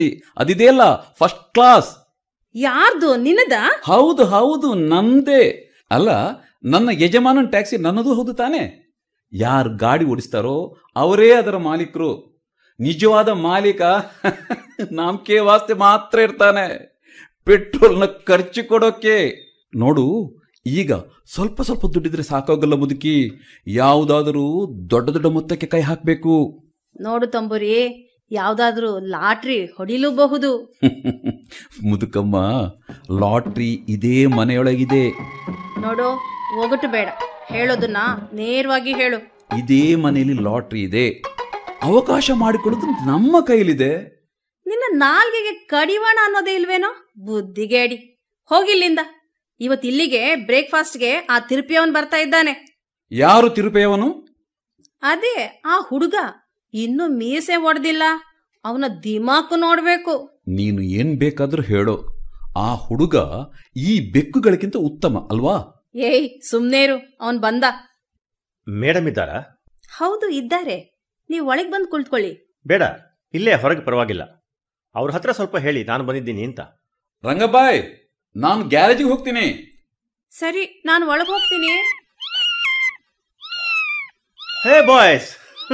ಅದಿದೆಯಲ್ಲ first class ಯಾರ್ದು ನಿನ್ನದ ಹೌದು ಹೌದು ನಂದೇ ಅಲ್ಲ ನನ್ನ ಯಜಮಾನನ ಟ್ಯಾಕ್ಸಿ ನನ್ನದು ಹೌದು ತಾನೆ ಯಾರು ಗಾಡಿ ಓಡಿಸ್ತಾರೋ ಅವರೇ ಅದರ ಮಾಲೀಕರು ನಿಜವಾದ ಮಾಲೀಕ ನಾಮಕೆ ವಾಸ್ತೆ ಮಾತ್ರ ಇರ್ತಾನೆ ಪೆಟ್ರೋಲ್ನ ಖರ್ಚು ಕೊಡೋಕೆ ನೋಡು ಈಗ ಸ್ವಲ್ಪ ಸ್ವಲ್ಪ ದುಡ್ಡಿದ್ರೆ ಸಾಕಾಗಲ್ಲ ಮುದುಕಿ ಯಾವುದಾದರೂ ದೊಡ್ಡ ದೊಡ್ಡ ಮೊತ್ತಕ್ಕೆ ಕೈ ಹಾಕಬೇಕು ನೋಡು ತಂಬುರಿ ಯಾವ್ದಾದ್ರೂ ಲಾಟ್ರಿ ಹೊಡಿಲೂಬಹುದು ಮುದುಕಮ್ಮ ಲಾಟ್ರಿ ಇದೇ ಮನೆಯೊಳಗಿದೆ ನೋಡು ಒಗಟು ಬೇಡ ಹೇಳೋದನ್ನ ನೇರವಾಗಿ ಹೇಳು ಇದೇ ಮನೆಯಲ್ಲಿ ಲಾಟ್ರಿ ಇದೆ ಅವಕಾಶ ಮಾಡಿಕೊಳ್ಳೋದು ನಮ್ಮ ಕೈಲಿದೆ ನಿನ್ನ ನಾಲ್ಗೆಗೆ ಕಡಿವಾಣ ಅನ್ನೋದೇ ಇಲ್ವೇನೋ ಬುದ್ಧಿಗೇಡಿ ಹೋಗಿಲ್ಲಿಂದ ಇವತ್ ಇಲ್ಲಿಗೆ ಬ್ರೇಕ್ಫಾಸ್ಟ್ಗೆ ಆ ತಿರುಪಿಯವನ್ ಬರ್ತಾ ಇದ್ದಾನೆ ಯಾರು ತಿರುಪೆಯವನು ಅದೇ ಆ ಹುಡುಗ ಇನ್ನು ಮೀಸೆ ಒಡ್ದಿಲ್ಲ ಅವನ ದಿಮಾಕು ನೋಡ್ಬೇಕು ನೀನು ಏನ್ ಬೇಕಾದ್ರೂ ಹೇಳೋ ಆ ಹುಡುಗ ಈ ಬೆಕ್ಕುಗಳಿಗಿಂತ ಉತ್ತಮ ಅಲ್ವಾ ಏಯ್ ಸುಮ್ನೇರು ಅವನ್ ಬಂದ ಮೇಡಮ್ ಇದ್ದಾರಾ ಹೌದು ಇದ್ದಾರೆ ನೀವ್ ಒಳಗ್ ಬಂದ್ ಕುಳಿತುಕೊಳ್ಳಿ ಬೇಡ ಇಲ್ಲೇ ಹೊರಗೆ ಪರವಾಗಿಲ್ಲ ಅವ್ರ ಹತ್ರ ಸ್ವಲ್ಪ ಹೇಳಿ ನಾನು ಬಂದಿದ್ದೀನಿ ಅಂತ ರಂಗಬಾಯ್ ನಾನು ಗ್ಯಾರೇಜಿಗೆ ಹೋಗ್ತೀನಿ ಸರಿ ನಾನು ಒಳಗ್ ಹೋಗ್ತೀನಿ ಹೇ ಬಾಯ್ಸ್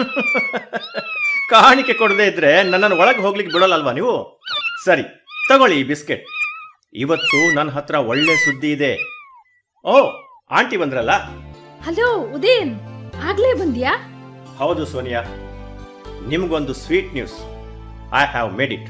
ಕಾಣಿಕೆ ಕೊಡದೇ ಇದ್ರೆ ನನ್ನನ್ನು ಒಳಗೆ ಹೋಗ್ಲಿಕ್ಕೆ ಬಿಡೋಲ್ಲಲ್ವಾ ನೀವು ಸರಿ ತಗೊಳ್ಳಿ ಈ ಬಿಸ್ಕೆಟ್ ಇವತ್ತು ನನ್ನ ಹತ್ರ ಒಳ್ಳೆ ಸುದ್ದಿ ಇದೆ ಓ ಆಂಟಿ ಬಂದ್ರಲ್ಲ ಹಲೋ ಉದಯನ್ ಆಗ್ಲೇ ಬಂದ್ಯಾ ಹೌದು ಸೋನಿಯಾ ನಿಮ್ಗೊಂದು sweet news I have made it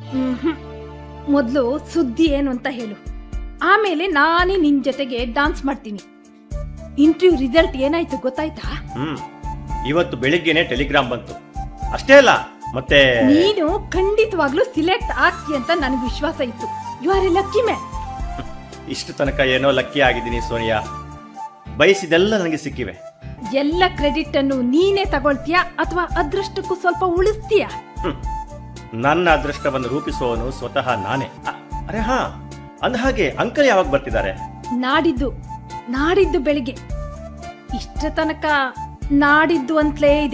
ಮೊದಲು ಸುದ್ದಿ ಏನು ಅಂತ ಹೇಳು ಆಮೇಲೆ ನಾನೇ ನಿನ್ ಜೊತೆಗೆ ಡಾನ್ಸ್ ಮಾಡ್ತೀನಿ ಇಂಟರ್ವ್ಯೂ ರಿಸಲ್ಟ್ ಏನಾಯ್ತು ಗೊತ್ತಾಯ್ತಾ ಹ್ಮ್ ಇವತ್ತು ಬೆಳಿಗ್ಗೆನೆ ಟೆಲಿಗ್ರಾಮ್ ಬಂತು ಅಷ್ಟೇ ಅಲ್ಲ ಮತ್ತೆ ನೀನು ಖಂಡಿತವಾಗ್ಲೂ ಸಿಲೆಕ್ಟ್ ಆಗ್ತಿ ಅಂತ ನನಗೆ ವಿಶ್ವಾಸ ಇತ್ತು you are a lucky man ಇಷ್ಟು ತನಕ ಏನೋ ಲಕ್ಕಿ ಆಗಿದ್ದೀನಿ ಸೋನಿಯಾ ಬಯಸಿದೆಲ್ಲ ನನಗೆ ಸಿಕ್ಕಿವೆ ಎಲ್ಲ ಕ್ರೆಡಿಟ್ ಅನ್ನು ನೀನೇ ತಗೊಳ್ತೀಯಾ ಅಥವಾ ಅದೃಷ್ಟಕ್ಕೂ ಸ್ವಲ್ಪ ಉಳಿಸ್ತೀಯಾ ಹ್ಮ್. ನನ್ನ ಅದೃಷ್ಟವನ್ನು ರೂಪಿಸುವವನು ಸ್ವತಃ ನಾನೇ ಅ- ಅರೆ ಹಾ ಅಂದ ಹಾಗೆ ಅಂಕಲ್ ಯಾವಾಗ ಬರ್ತಿದ್ದಾರೆ ನಾಡಿದ್ದು ನಾಡಿದ್ದು ಬೆಳಿಗ್ಗೆ ಇಷ್ಟ ತನಕ ನಾಡಿದ್ದು ಅಂತಲೇ ಇದೆ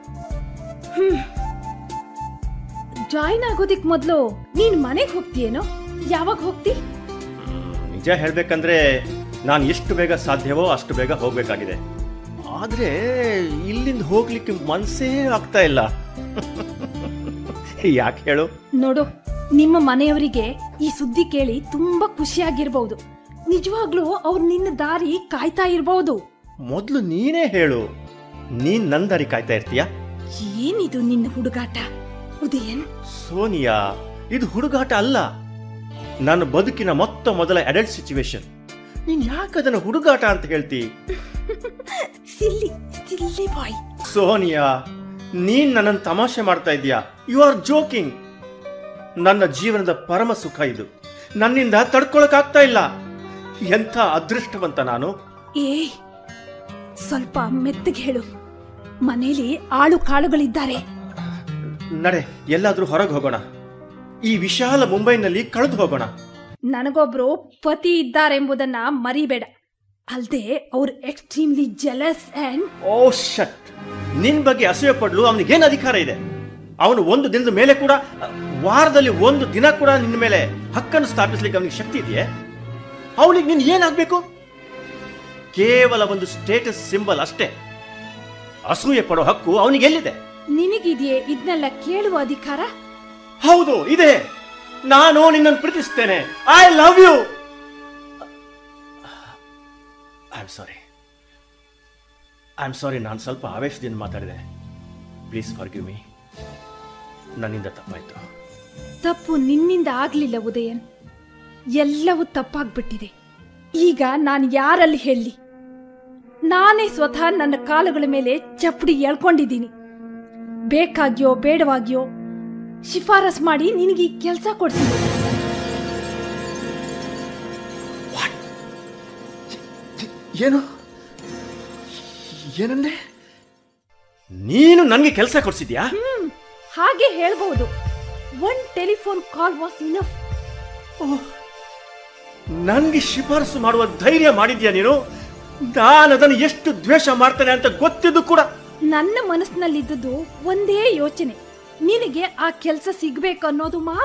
ಜಾಯಿನ್ ಆಗೋದಿಕ್ ಮೊದಲು ನೀನ್ ಮನೆಗೆ ಹೋಗ್ತೀಯೇನೋ ಯಾವಾಗ ಹೋಗ್ತಿ ಹ್ಮ್, ನಿಜ ಹೇಳ್ಬೇಕಂದ್ರೆ ನಾನು ಎಷ್ಟು ಬೇಗ ಸಾಧ್ಯವೋ ಅಷ್ಟು ಬೇಗ ಹೋಗ್ಬೇಕಾಗಿದೆ ಆದ್ರೆ ಇಲ್ಲಿಂದ ಹೋಗ್ಲಿಕ್ಕೆ ಮನ್ಸೇ ಆಗ್ತಾ ಇಲ್ಲ ಯಾಕೆ ಹೇಳು ನೋಡು ನಿಮ್ಮ ಮನೆಯವರಿಗೆ ಈ ಸುದ್ದಿ ಕೇಳಿ ತುಂಬಾ ಖುಷಿಯಾಗಿರ್ಬಹುದು ನಿಜವಾಗ್ಲೂ ಅವ್ರು ನಿನ್ನ ದಾರಿ ಕಾಯ್ತಾ ಇರ್ಬಹುದು ಮೊದಲು ನೀನೇ ಹೇಳು ನೀನ್ ನನ್ ದಾರಿ ಕಾಯ್ತಾ ಇರ್ತೀಯ ಏನಿದು ನಿನ್ನ ಹುಡುಗಾಟ ಉದಯನ್ ಸೋನಿಯಾ ಇದು ಹುಡುಗಾಟ ಅಲ್ಲ ನನ್ನ ಬದುಕಿನ ಮೊತ್ತ ಮೊದಲ ಅಡಲ್ಟ್ ಸಿಚುವೇಶನ್ ನೀನ್ ಯಾಕೆ ಅದನ್ನ ಹುಡುಗಾಟ ಅಂತ ಹೇಳ್ತಿ ಸಿಲ್ಲಿ ಸಿಲ್ಲಿ ಬಾಯ್ ಸೋನಿಯಾ ನೀನ್ ನನ್ನನ್ನು ತಮಾಷೆ ಮಾಡ್ತಾ ಇದೀಯಾ ಯು ಆರ್ ಜೋಕಿಂಗ್ ನನ್ನ ಜೀವನದ ಪರಮ ಸುಖ ಇದು ನನ್ನಿಂದ ತಡ್ಕೊಳಕ್ಕಾಗ್ತಾ ಇಲ್ಲ ಎಂಥ ಅದೃಷ್ಟವಂತ ನಾನು ಏಯ್ ಸ್ವಲ್ಪ ಮೆತ್ತಗೆ ಹೇಳು ಮನೇಲಿ ಆಳು ಕಾಳುಗಳಿದ್ದಾರೆ ನಡೆ ಎಲ್ಲಾದ್ರೂ ಹೊರಗೆ ಹೋಗೋಣ ಈ ವಿಶಾಲ ಮುಂಬೈನಲ್ಲಿ ಕಳೆದು ಹೋಗೋಣ ನನಗೊಬ್ರು ಪತಿ ಇದ್ದಾರೆಂಬುದನ್ನ ಮರಿಬೇಡ ಅಲ್ದೆ ಅವ್ರು extremely jealous and oh shut ನಿನ್ ಬಗ್ಗೆ ಅಸೂಯೆ ಪಡ್ಲು ಅವನಿಗೇನು ಅಧಿಕಾರ ಇದೆ ಅವನು ಒಂದು ದಿನದ ಮೇಲೆ ಕೂಡ ಅ, ವಾರದಲ್ಲಿ ಒಂದು ದಿನ ಕೂಡ ನಿನ್ನ ಮೇಲೆ ಹಕ್ಕನ್ನು ಸ್ಥಾಪಿಸ್ಲಿಕ್ಕೆ ಅವನಿಗೆ ಶಕ್ತಿ ಇದೆಯೇ ಅವನಿಗೆ ನೀನು ಏನಾಗಬೇಕು ಕೇವಲ ಒಂದು ಸ್ಟೇಟಸ್ ಸಿಂಬಲ್ ಅಷ್ಟೇ ಅಸೂಯೆ ಪಡೋ ಹಕ್ಕು ಅವನಿಗೆ ಎಲ್ಲಿದೆ ನಿನಗಿದೆಯೇ ಇದನ್ನೆಲ್ಲ ಕೇಳುವ ಅಧಿಕಾರ ಹೌದು ಇದೆ ನಾನು ನಿನ್ನನ್ನು ಪ್ರೀತಿಸ್ತೇನೆ I love you I am sorry I am sorry ನಾನು ಸ್ವಲ್ಪ ಆವೇಶದಿಂದ ಮಾತಾಡಿದೆ ಪ್ಲೀಸ್ ಫಾರ್ ಗಿವ್ ಮೀ ನನ್ನಿಂದ ತಪ್ಪಾಯ್ತು ತಪ್ಪು ನಿನ್ನಿಂದ ಆಗ್ಲಿಲ್ಲ ಉದಯನ್ ಎಲ್ಲವೂ ತಪ್ಪಾಗ್ಬಿಟ್ಟಿದೆ ಈಗ ನಾನು ಯಾರಲ್ಲಿ ಹೇಳಿ ನಾನೇ ಸ್ವತಃ ನನ್ನ ಕಾಲುಗಳ ಮೇಲೆ ಚಪ್ಪಡಿ ಎಳ್ಕೊಂಡಿದ್ದೀನಿ ಬೇಕಾಗ್ಯೋ ಬೇಡವಾಗಿಯೋ ಶಿಫಾರಸ್ ಮಾಡಿ ನಿನಗೆ ಈ ಕೆಲಸ ಕೊಡ್ಸಿದೆ ಏನು ಏನಂದೆ ನೀನು ನನಗೆ ಕೆಲಸ ಕೊಡ್ಸಿದ್ಯಾ ಹ್ಮ್ ಹಾಗೆ ಹೇಳ್ಬಹುದು one telephone call was enough ನನ್ಗೆ ಶಿಫಾರಸು ಮಾಡುವ ಧೈರ್ಯ ಮಾಡಿದ್ಯಾ ನೀನು ನಾನು ಅದನ್ನು ಎಷ್ಟು ದ್ವೇಷ ಮಾಡ್ತೇನೆ ಅಂತ ಗೊತ್ತಿದ್ದು ಕೂಡ ನನ್ನ ಮನಸ್ಸಿನಲ್ಲಿದ್ದುದು ಒಂದೇ ಯೋಚನೆ ನಿನಗೆ ಆ ಕೆಲಸ ಸಿಗ್ಬೇಕು ಅನ್ನೋದು ಮಾತ್ರ